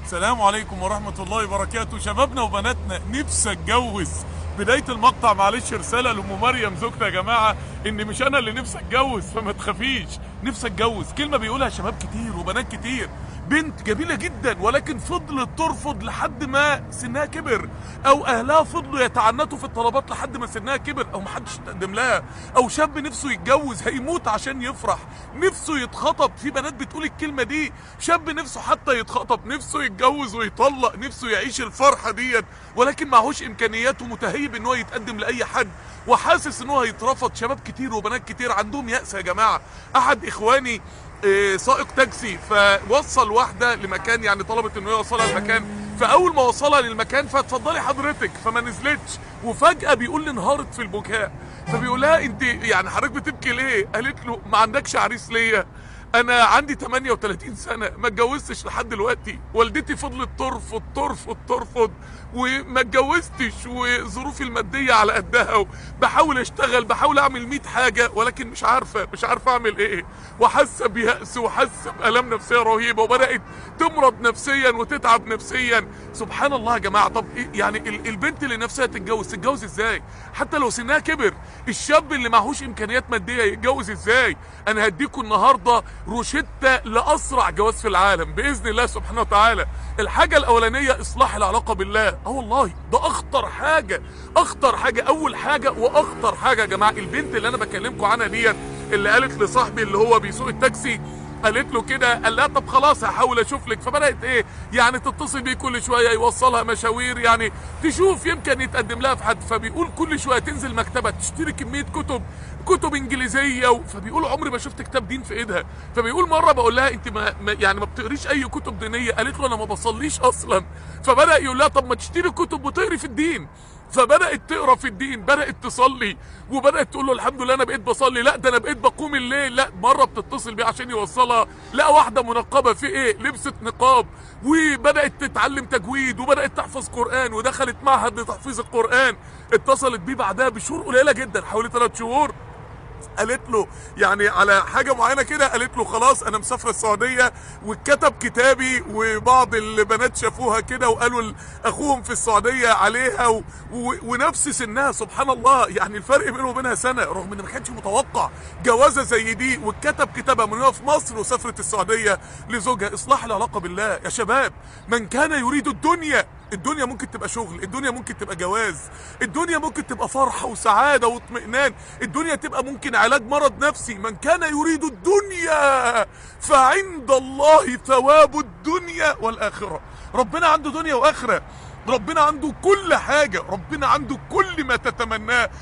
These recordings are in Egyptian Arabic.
السلام عليكم ورحمة الله وبركاته شبابنا وبناتنا نفسي اتجوز بداية المقطع معلش رسالة لأم مريم زوجتي يا جماعة إن مش أنا اللي نفسي اتجوز فما تخافيش نفسي اتجوز كلمة بيقولها شباب كتير وبنات كتير بنت جميلة جدا ولكن فضلت ترفض لحد ما سنها كبر او اهلها فضلوا يتعنتوا في الطلبات لحد ما سنها كبر او محدش تقدم لها او شاب نفسه يتجوز هيموت عشان يفرح نفسه يتخطب في بنات بتقول الكلمة دي شاب نفسه حتى يتخطب نفسه يتجوز ويطلق نفسه يعيش الفرحة ديت ولكن معهوش امكانيات ومتهيب ان هو يتقدم لاي حد وحاسس ان هو هيترفض شباب كتير وبنات كتير عندهم يأس يا جماعة احد اخواني إيه، سائق تاكسي فوصل واحده لمكان يعني طلبت انه يوصلها المكان فاول ما وصلها للمكان فاتفضلي حضرتك فما نزلتش وفجاه بيقول لي انهارت في البكاء فبيقول لها انت يعني حضرتك بتبكي ليه قالت له ما عندكش عريس ليا انا عندي 38 سنه ما اتجوزتش لحد دلوقتي والدتي فضلت ترفض ترفض ترفض وما اتجوزتش وظروفي الماديه على قدها بحاول اشتغل بحاول اعمل 100 حاجه ولكن مش عارفه مش عارفه اعمل ايه وحاسه بيأس وحاسه بالام نفسيه رهيبه وبدات تمرض نفسيا وتتعب نفسيا سبحان الله يا جماعه طب إيه يعني ال- البنت اللي نفسها تتجوز تتجوز ازاي حتى لو سنها كبر الشاب اللي معهوش امكانيات ماديه يتجوز ازاي انا هديكم النهارده روشته لاسرع جواز في العالم باذن الله سبحانه وتعالى الحاجه الاولانيه اصلاح العلاقه بالله اه والله ده اخطر حاجه اخطر حاجه اول حاجه واخطر حاجه يا جماعه البنت اللي انا بكلمكم عنها ديت اللي قالت لصاحبي اللي هو بيسوق التاكسي قالت له كده قال لها طب خلاص هحاول اشوف لك فبدات ايه يعني تتصل بيه كل شويه يوصلها مشاوير يعني تشوف يمكن يتقدم لها في حد فبيقول كل شويه تنزل مكتبه تشتري كميه كتب كتب انجليزيه و... فبيقول عمري ما شفت كتاب دين في ايدها فبيقول مره بقول لها انت ما... ما يعني ما بتقريش اي كتب دينيه قالت له انا ما بصليش اصلا فبدا يقول لها طب ما تشتري كتب وتقري في الدين فبدات تقرا في الدين بدات تصلي وبدات تقول له الحمد لله انا بقيت بصلي لا ده انا بقيت بقوم الليل لا مره بتتصل بيه عشان يوصلها لا واحده منقبه في ايه لبست نقاب وبدات تتعلم تجويد وبدات تحفظ قران ودخلت معهد لتحفيظ القران اتصلت بيه بعدها بشهور قليله جدا حوالي ثلاث شهور قالت له يعني على حاجه معينه كده قالت له خلاص انا مسافره السعوديه واتكتب كتابي وبعض البنات شافوها كده وقالوا ل- اخوهم في السعوديه عليها و... و... ونفس سنها سبحان الله يعني الفرق بينه وبينها سنه رغم ان ما كانش متوقع جوازه زي دي واتكتب كتابها من هنا في مصر وسافرت السعوديه لزوجها اصلاح العلاقه بالله يا شباب من كان يريد الدنيا الدنيا ممكن تبقى شغل الدنيا ممكن تبقى جواز الدنيا ممكن تبقى فرحة وسعادة واطمئنان الدنيا تبقى ممكن علاج مرض نفسي من كان يريد الدنيا فعند الله ثواب الدنيا والآخرة ربنا عنده دنيا وآخرة ربنا عنده كل حاجة ربنا عنده كل ما تتمناه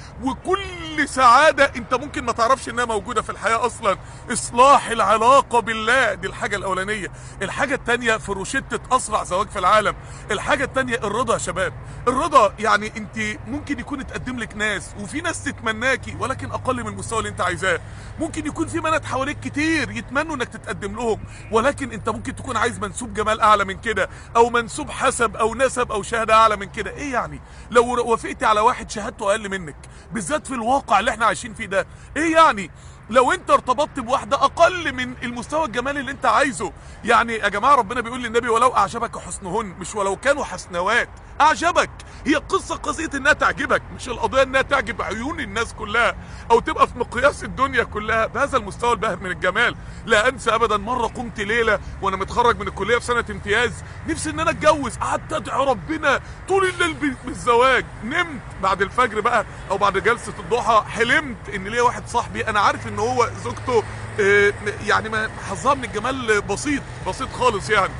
وكل سعادة انت ممكن ما تعرفش انها موجودة في الحياة اصلا اصلاح العلاقة بالله دي الحاجة الاولانية الحاجة التانية في روشتة اسرع زواج في العالم الحاجة التانية الرضا يا شباب الرضا يعني انت ممكن يكون اتقدم لك ناس وفي ناس تتمناكي ولكن اقل من المستوى اللي انت عايزاه ممكن يكون في بنات حواليك كتير يتمنوا انك تتقدم لهم ولكن انت ممكن تكون عايز منسوب جمال اعلى من كده او منسوب حسب او نسب او شهاده اعلى من كده ايه يعني لو وافقتي على واحد شهادته اقل منك بالذات في الواقع اللي احنا عايشين فيه ده ايه يعني لو انت ارتبطت بواحده اقل من المستوى الجمالي اللي انت عايزه يعني يا جماعه ربنا بيقول للنبي ولو اعجبك حسنهن مش ولو كانوا حسنوات اعجبك هي قصه قضيه انها تعجبك مش القضيه انها تعجب عيون الناس كلها او تبقى في مقياس الدنيا كلها بهذا المستوى الباهر من الجمال لا انسى ابدا مره قمت ليله وانا متخرج من الكليه في سنه امتياز نفسي ان انا اتجوز قعدت ادعي ربنا طول الليل بال- بالزواج نمت بعد الفجر بقى او بعد جلسه الضحى حلمت ان ليا واحد صاحبي انا عارف ان هو زوجته آه، يعني ما حظها من الجمال بسيط بسيط خالص يعني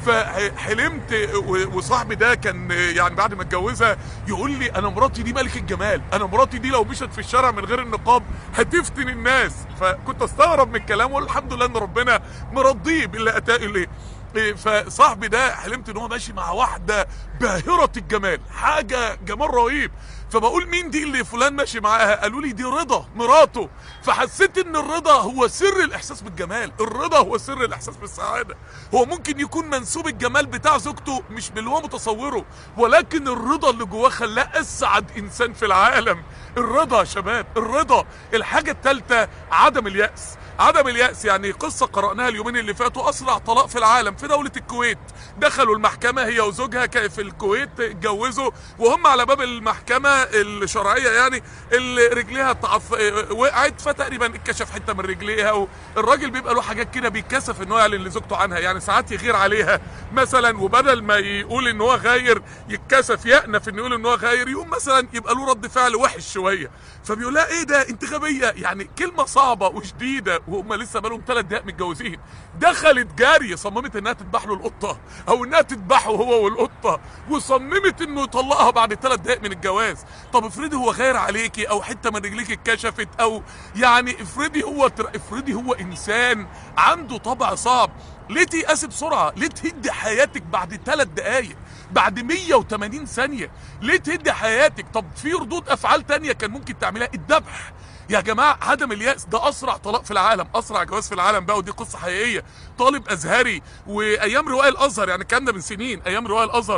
فحلمت و- وصاحبي ده كان يعني بعد ما اتجوزها يقول لي انا مراتي دي ملك الجمال انا مراتي دي لو مشت في الشارع من غير النقاب هتفتن الناس فكنت استغرب من الكلام واقول الحمد لله ان ربنا مرضيه باللي اتى اليه إيه، فصاحبي ده حلمت ان هو ماشي مع واحده باهره الجمال حاجه جمال رهيب فبقول مين دي اللي فلان ماشي معاها قالوا لي دي رضا مراته فحسيت ان الرضا هو سر الاحساس بالجمال الرضا هو سر الاحساس بالسعاده هو ممكن يكون منسوب الجمال بتاع زوجته مش باللي هو متصوره ولكن الرضا اللي جواه خلاه اسعد انسان في العالم الرضا يا شباب الرضا الحاجه الثالثه عدم الياس عدم اليأس يعني قصة قرأناها اليومين اللي فاتوا أسرع طلاق في العالم في دولة الكويت دخلوا المحكمة هي وزوجها كان في الكويت اتجوزوا وهم على باب المحكمة الشرعية يعني اللي رجليها تعف... وقعت فتقريبا اتكشف حتة من رجليها والراجل بيبقى له حاجات كده بيتكسف ان هو يعلن لزوجته عنها يعني ساعات يغير عليها مثلا وبدل ما يقول ان هو غاير يتكسف يأنف ان يقول ان هو غاير يقوم مثلا يبقى له رد فعل وحش شوية فبيقول لها ايه ده انت غبية يعني كلمة صعبة وشديدة وهم لسه بقالهم ثلاث دقايق متجوزين دخلت جاري صممت انها تذبح له القطه او انها تذبحه هو والقطه وصممت انه يطلقها بعد ثلاث دقايق من الجواز طب افرضي هو غير عليكي او حته من رجليك اتكشفت او يعني افرضي هو تر... افرضي هو انسان عنده طبع صعب ليه تيأسي بسرعه ليه تهدي حياتك بعد ثلاث دقايق بعد 180 ثانيه ليه تهدي حياتك طب في ردود افعال تانية كان ممكن تعملها الذبح يا جماعه عدم الياس ده اسرع طلاق في العالم اسرع جواز في العالم بقى ودي قصه حقيقيه طالب ازهري وايام روايه الازهر يعني الكلام ده من سنين ايام روايه الازهر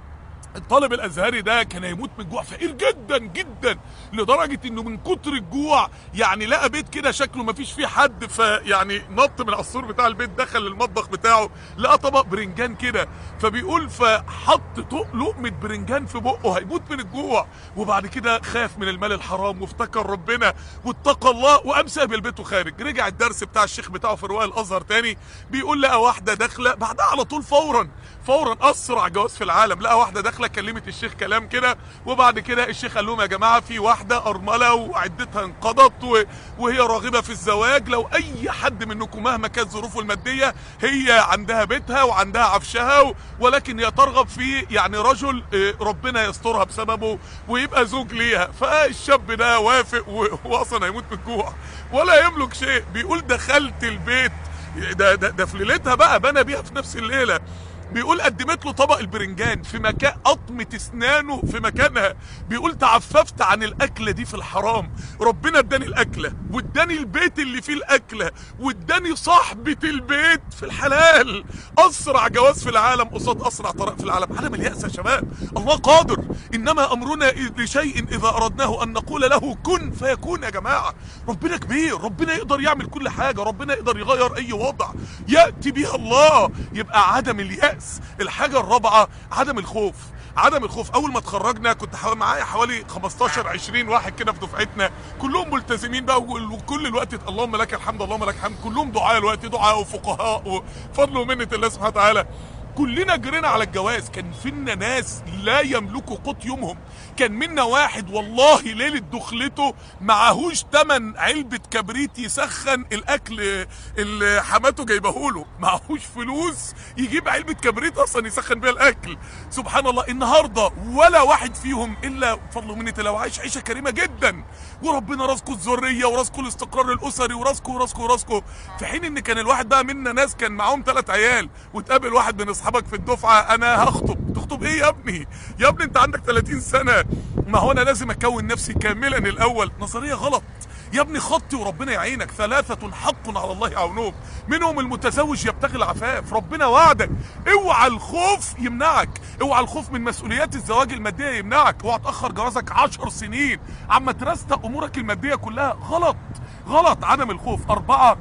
الطالب الازهري ده كان هيموت من الجوع فقير جدا جدا لدرجه انه من كتر الجوع يعني لقى بيت كده شكله ما فيش فيه حد فيعني نط من على السور بتاع البيت دخل المطبخ بتاعه لقى طبق برنجان كده فبيقول فحط لقمه برنجان في بقه هيموت من الجوع وبعد كده خاف من المال الحرام وافتكر ربنا واتقى الله وقام ساب البيت وخارج رجع الدرس بتاع الشيخ بتاعه في روايه الازهر تاني بيقول لقى واحده داخله بعدها على طول فورا فورا اسرع جواز في العالم لقى واحده داخله كلمت الشيخ كلام كده وبعد كده الشيخ قال لهم يا جماعه في واحده ارمله وعدتها انقضت و... وهي راغبه في الزواج لو اي حد منكم مهما كانت ظروفه الماديه هي عندها بيتها وعندها عفشها و... ولكن هي ترغب في يعني رجل ربنا يسترها بسببه ويبقى زوج ليها فالشاب ده وافق و... واصلا هيموت من الجوع ولا يملك شيء بيقول دخلت البيت ده ده, ده في ليلتها بقى بنى بيها في نفس الليله بيقول قدمت له طبق البرنجان في مكان قطمة اسنانه في مكانها بيقول تعففت عن الاكله دي في الحرام ربنا اداني الاكله واداني البيت اللي فيه الاكله واداني صاحبه البيت في الحلال اسرع جواز في العالم قصاد اسرع طريق في العالم عالم الياس يا شباب الله قادر انما امرنا لشيء اذا اردناه ان نقول له كن فيكون يا جماعه ربنا كبير ربنا يقدر يعمل كل حاجه ربنا يقدر يغير اي وضع ياتي بها الله يبقى عدم الياس اليأس الحاجة الرابعة عدم الخوف عدم الخوف اول ما اتخرجنا كنت معايا حوالي 15 20 واحد كده في دفعتنا كلهم ملتزمين بقى وكل الوقت اللهم لك الحمد اللهم لك الحمد كلهم دعاء الوقت دعاء وفقهاء وفضل ومنه الله سبحانه وتعالى كلنا جرينا على الجواز كان فينا ناس لا يملكوا قوت يومهم كان منا واحد والله ليله دخلته معهوش تمن علبه كبريت يسخن الاكل اللي حماته جايبه له معهوش فلوس يجيب علبه كبريت اصلا يسخن بيها الاكل سبحان الله النهارده ولا واحد فيهم الا بفضل ومنه الله عايش عيشه كريمه جدا وربنا رزقه الذريه ورزقه الاستقرار الاسري ورزقه ورزقه ورزقه في حين ان كان الواحد بقى منا ناس كان معاهم ثلاث عيال وتقابل واحد من اصحابك في الدفعه انا هخطب تخطب ايه يا ابني يا ابني انت عندك 30 سنه ما هو انا لازم اكون نفسي كاملا الاول نظريه غلط يا ابني خطي وربنا يعينك ثلاثة حق على الله عونهم منهم المتزوج يبتغي العفاف ربنا وعدك اوعى الخوف يمنعك اوعى الخوف من مسؤوليات الزواج المادية يمنعك اوعى تأخر جوازك عشر سنين عما ترستق امورك المادية كلها غلط غلط عدم الخوف اربعة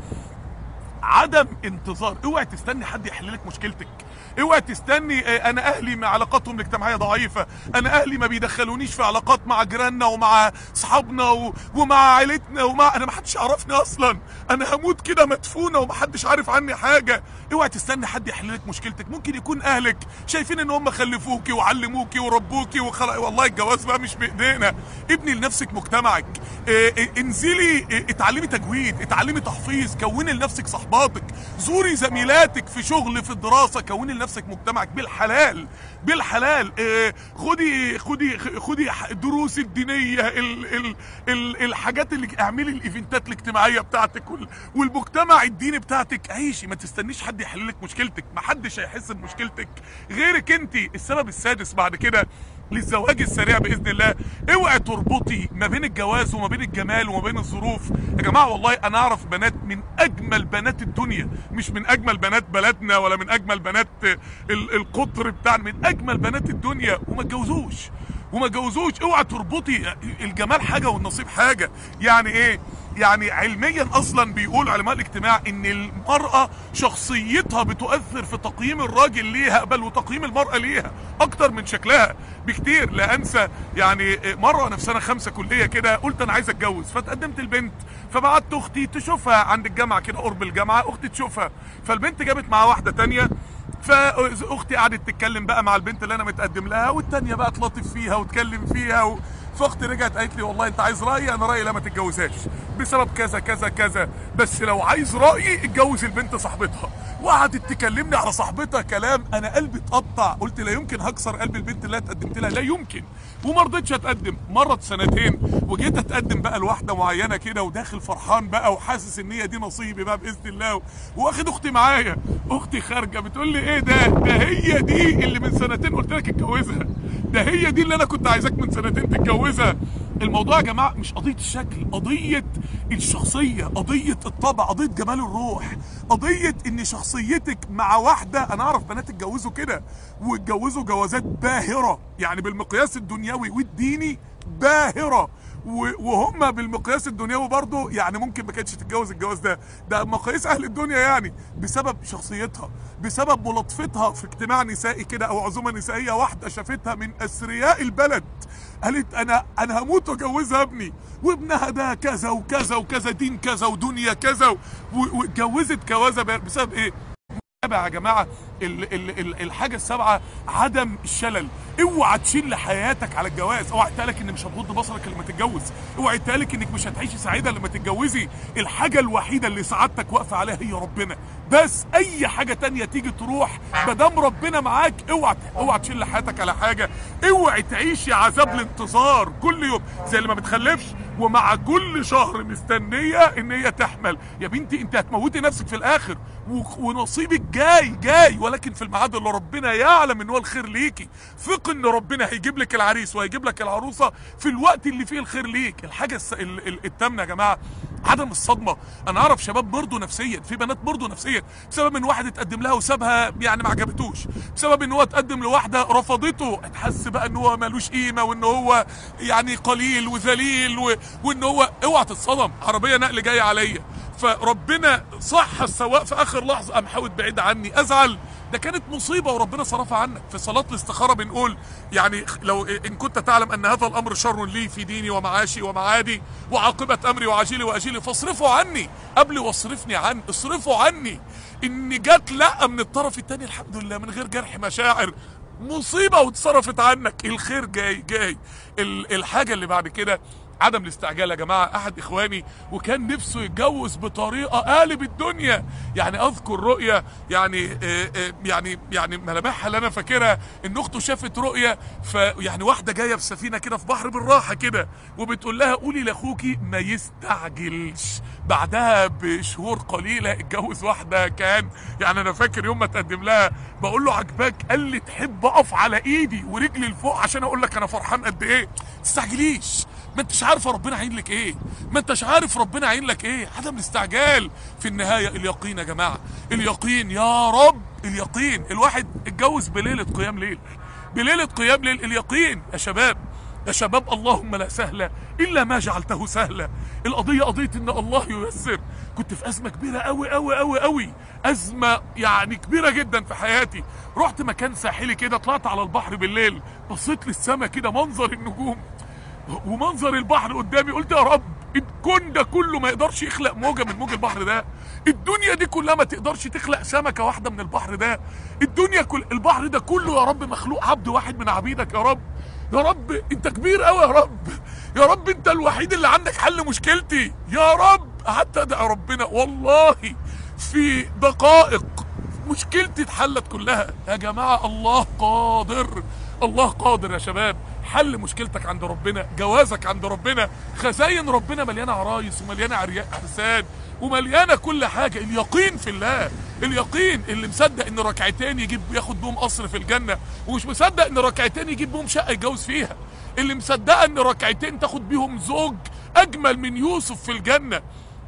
عدم انتظار اوعى تستني حد يحل لك مشكلتك اوعى تستني انا اهلي علاقاتهم الاجتماعيه ضعيفه انا اهلي ما بيدخلونيش في علاقات مع جيراننا ومع اصحابنا و... ومع عائلتنا ومع انا ما حدش يعرفني اصلا انا هموت كده مدفونه وما حدش عارف عني حاجه اوعى تستني حد يحل لك مشكلتك ممكن يكون اهلك شايفين ان هم خلفوكي وعلموكي وربوكي وخلق والله الجواز بقى مش بايدينا ابني لنفسك مجتمعك اه اه انزلي اه اتعلمي تجويد اتعلمي تحفيظ كوني لنفسك صحباتك زوري زميلاتك في شغل في الدراسه كوني لنفسك مجتمعك بالحلال بالحلال اه خدي خدي خدي الدروس الدينيه ال ال ال الحاجات اللي اعملي الايفنتات الاجتماعيه بتاعتك والمجتمع الديني بتاعتك عيشي ما تستنيش حد يحل لك مشكلتك ما حدش هيحس بمشكلتك غيرك انت السبب السادس بعد كده للزواج السريع باذن الله اوعي تربطي ما بين الجواز وما بين الجمال وما بين الظروف يا جماعه والله انا اعرف بنات من اجمل بنات الدنيا مش من اجمل بنات بلدنا ولا من اجمل بنات ال- القطر بتاعنا من اجمل بنات الدنيا وما اتجوزوش وما اتجوزوش اوعى تربطي الجمال حاجه والنصيب حاجه يعني ايه يعني علميا اصلا بيقول علماء الاجتماع ان المراه شخصيتها بتؤثر في تقييم الراجل ليها بل وتقييم المراه ليها اكتر من شكلها بكتير لا انسى يعني مره وانا في سنه خمسه كليه كده قلت انا عايز اتجوز فتقدمت البنت فبعت اختي تشوفها عند الجامعه كده قرب الجامعه اختي تشوفها فالبنت جابت معاها واحده تانية فاختي قعدت تتكلم بقى مع البنت اللي انا متقدم لها والتانية بقى تلطف فيها وتكلم فيها و... فاختي رجعت قالت لي والله انت عايز رايي انا رايي لا ما تتجوزهاش بسبب كذا كذا كذا بس لو عايز رايي اتجوز البنت صاحبتها وقعدت تكلمني على صاحبتها كلام انا قلبي اتقطع قلت لا يمكن هكسر قلب البنت اللي انا اتقدمت لها لا يمكن وما رضيتش اتقدم مرت سنتين وجيت اتقدم بقى لواحده معينه كده وداخل فرحان بقى وحاسس ان هي دي نصيبي بقى باذن الله واخد اختي معايا اختي خارجه بتقول لي ايه ده ده هي دي اللي من سنتين قلت لك اتجوزها ده هي دي اللي انا كنت عايزاك من سنتين تتجوزها الموضوع يا جماعه مش قضيه الشكل قضيه الشخصيه قضيه الطبع قضيه جمال الروح قضيه ان شخصيتك مع واحده انا اعرف بنات اتجوزوا كده واتجوزوا جوازات باهره يعني بالمقياس الدنيوي والديني باهره و- وهم بالمقياس الدنيوي برضه يعني ممكن ما كانتش تتجوز الجواز ده ده مقاييس اهل الدنيا يعني بسبب شخصيتها بسبب ملاطفتها في اجتماع نسائي كده او عزومه نسائيه واحده شافتها من اثرياء البلد قالت انا انا هموت واجوزها ابني وابنها ده كذا وكذا وكذا دين كذا ودنيا كذا و- واتجوزت جوازه بسبب ايه السابع يا جماعه ال ال ال الحاجه السابعه عدم الشلل اوعى تشيل حياتك على الجواز اوعى تقالك ان مش هتغض بصرك لما تتجوز اوعى تقالك انك مش هتعيشي سعيده لما تتجوزي الحاجه الوحيده اللي سعادتك واقفه عليها هي ربنا بس اي حاجه تانية تيجي تروح ما دام ربنا معاك اوعى اوعى تشيل حياتك على حاجه اوعى تعيشي عذاب الانتظار كل يوم زي اللي ما بتخلفش ومع كل شهر مستنيه ان هي تحمل يا بنتي انت هتموتي نفسك في الاخر و- ونصيبك جاي جاي ولكن في الميعاد اللي ربنا يعلم ان هو الخير ليكي ثق ان ربنا هيجيب لك العريس وهيجيب لك العروسه في الوقت اللي فيه الخير ليك الحاجه الس... ال... ال... التامنه يا جماعه عدم الصدمه انا اعرف شباب برضه نفسيا في بنات برضه نفسيا بسبب ان واحد اتقدم لها وسابها يعني ما عجبتوش بسبب ان هو اتقدم لواحده رفضته اتحس بقى ان هو ملوش قيمه وان هو يعني قليل وذليل و... وان هو اوعى تتصدم عربيه نقل جايه عليا فربنا صح السواق في اخر لحظه قام حاوت بعيد عني ازعل ده كانت مصيبه وربنا صرفها عنك في صلاه الاستخاره بنقول يعني لو ان كنت تعلم ان هذا الامر شر لي في ديني ومعاشي ومعادي وعاقبه امري وعاجلي واجلي فاصرفه عني قبل واصرفني عنه اصرفه عني ان جت لا من الطرف الثاني الحمد لله من غير جرح مشاعر مصيبه واتصرفت عنك الخير جاي جاي ال- الحاجه اللي بعد كده عدم الاستعجال يا جماعه احد اخواني وكان نفسه يتجوز بطريقه قالب الدنيا يعني اذكر رؤيه يعني آه، آه، يعني يعني ملامحها اللي انا فاكرها ان اخته شافت رؤيه فيعني واحده جايه بسفينه كده في بحر بالراحه كده وبتقول لها قولي لاخوكي ما يستعجلش بعدها بشهور قليله اتجوز واحده كان يعني انا فاكر يوم ما اتقدم لها بقول له عجباك قال لي تحب اقف على ايدي ورجلي لفوق عشان اقول لك انا فرحان قد ايه ما تستعجليش ما انتش عارفه ربنا عين لك ايه ما انتش عارف ربنا عين لك ايه عدم الاستعجال في النهايه اليقين يا جماعه اليقين يا رب اليقين الواحد اتجوز بليله قيام ليل بليله قيام ليل اليقين يا شباب يا شباب اللهم لا سهل الا ما جعلته سهلا القضيه قضيه ان الله ييسر كنت في ازمه كبيره قوي قوي قوي قوي ازمه يعني كبيره جدا في حياتي رحت مكان ساحلي كده طلعت على البحر بالليل بصيت للسما كده منظر النجوم ومنظر البحر قدامي قلت يا رب الكون ده كله ما يقدرش يخلق موجه من موج البحر ده الدنيا دي كلها ما تقدرش تخلق سمكه واحده من البحر ده الدنيا كل البحر ده كله يا رب مخلوق عبد واحد من عبيدك يا رب يا رب انت كبير قوي يا رب يا رب انت الوحيد اللي عندك حل مشكلتي يا رب قعدت ادعي ربنا والله في دقائق مشكلتي اتحلت كلها يا جماعه الله قادر الله قادر يا شباب حل مشكلتك عند ربنا جوازك عند ربنا خزاين ربنا مليانه عرايس ومليانه عرياء عرسان ومليانه كل حاجه اليقين في الله اليقين اللي مصدق ان ركعتين يجيب ياخد بهم قصر في الجنه ومش مصدق ان ركعتين يجيب بهم شقه يتجوز فيها اللي مصدقه ان ركعتين تاخد بيهم زوج اجمل من يوسف في الجنه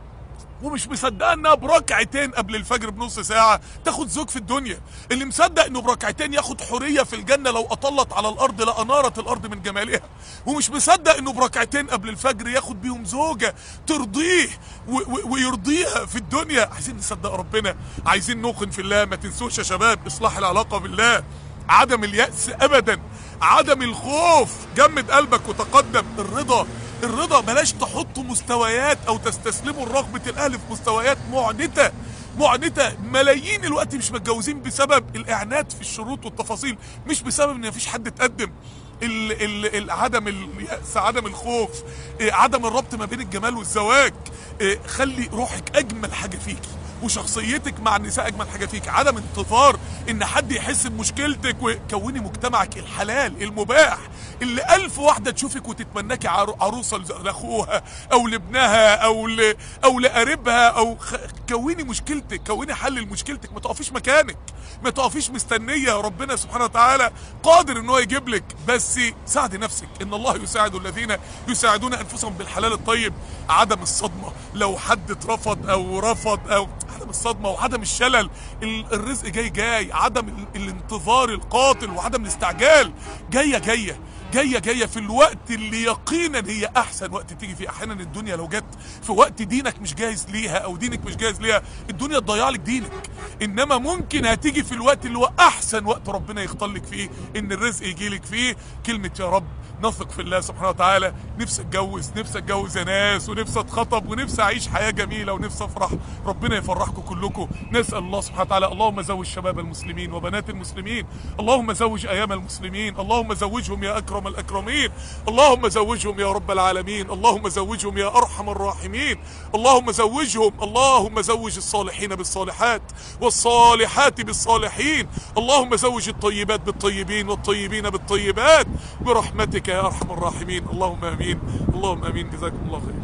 ومش مصدقه انها بركعتين قبل الفجر بنص ساعه تاخد زوج في الدنيا اللي مصدق انه بركعتين ياخد حوريه في الجنه لو اطلت على الارض لانارت الارض من جمالها ومش مصدق انه بركعتين قبل الفجر ياخد بيهم زوجه ترضيه و- و- ويرضيها في الدنيا عايزين نصدق ربنا عايزين نوقن في الله ما تنسوش يا شباب اصلاح العلاقه بالله عدم اليأس ابدا عدم الخوف جمد قلبك وتقدم الرضا الرضا بلاش تحطوا مستويات او تستسلموا لرغبه الاهل في مستويات معنته معنته ملايين الوقت مش متجوزين بسبب الاعنات في الشروط والتفاصيل مش بسبب ان مفيش حد اتقدم ال ال ال عدم اليأس عدم الخوف إيه، عدم الربط ما بين الجمال والزواج إيه، خلي روحك اجمل حاجه فيكي وشخصيتك مع النساء اجمل حاجه فيك عدم انتظار ان حد يحس بمشكلتك وكوني مجتمعك الحلال المباح اللي الف واحده تشوفك وتتمناكي عرو- عروسه لاخوها او لابنها او ل... او لقريبها او خ... كوني مشكلتك كوني حل لمشكلتك ما تقفيش مكانك ما تقفيش مستنيه ربنا سبحانه وتعالى قادر ان هو يجيب لك بس ساعدي نفسك ان الله يساعد الذين يساعدون انفسهم بالحلال الطيب عدم الصدمه لو حد اترفض او رفض او عدم الصدمه وعدم الشلل ال- الرزق جاي جاي عدم ال- الانتظار القاتل وعدم الاستعجال جايه جايه جايه جايه في الوقت اللي يقينا هي احسن وقت تيجي فيه احيانا الدنيا لو جت في وقت دينك مش جاهز ليها او دينك مش جاهز ليها الدنيا تضيع لك دينك انما ممكن هتيجي في الوقت اللي هو احسن وقت ربنا يختار لك فيه ان الرزق يجي لك فيه كلمه يا رب نثق في الله سبحانه وتعالى نفسي اتجوز نفسي اتجوز يا ناس ونفسي اتخطب ونفسي اعيش حياه جميله ونفسي افرح ربنا يفرحكم كلكم نسال الله سبحانه وتعالى اللهم زوج شباب المسلمين وبنات المسلمين اللهم زوج ايام المسلمين اللهم زوجهم يا اكرم الاكرمين اللهم زوجهم يا رب العالمين اللهم زوجهم يا ارحم الراحمين اللهم زوجهم اللهم زوج الصالحين بالصالحات والصالحات بالصالحين اللهم زوج الطيبات بالطيبين والطيبين بالطيبات برحمتك يا ارحم الراحمين اللهم امين اللهم امين جزاكم الله خير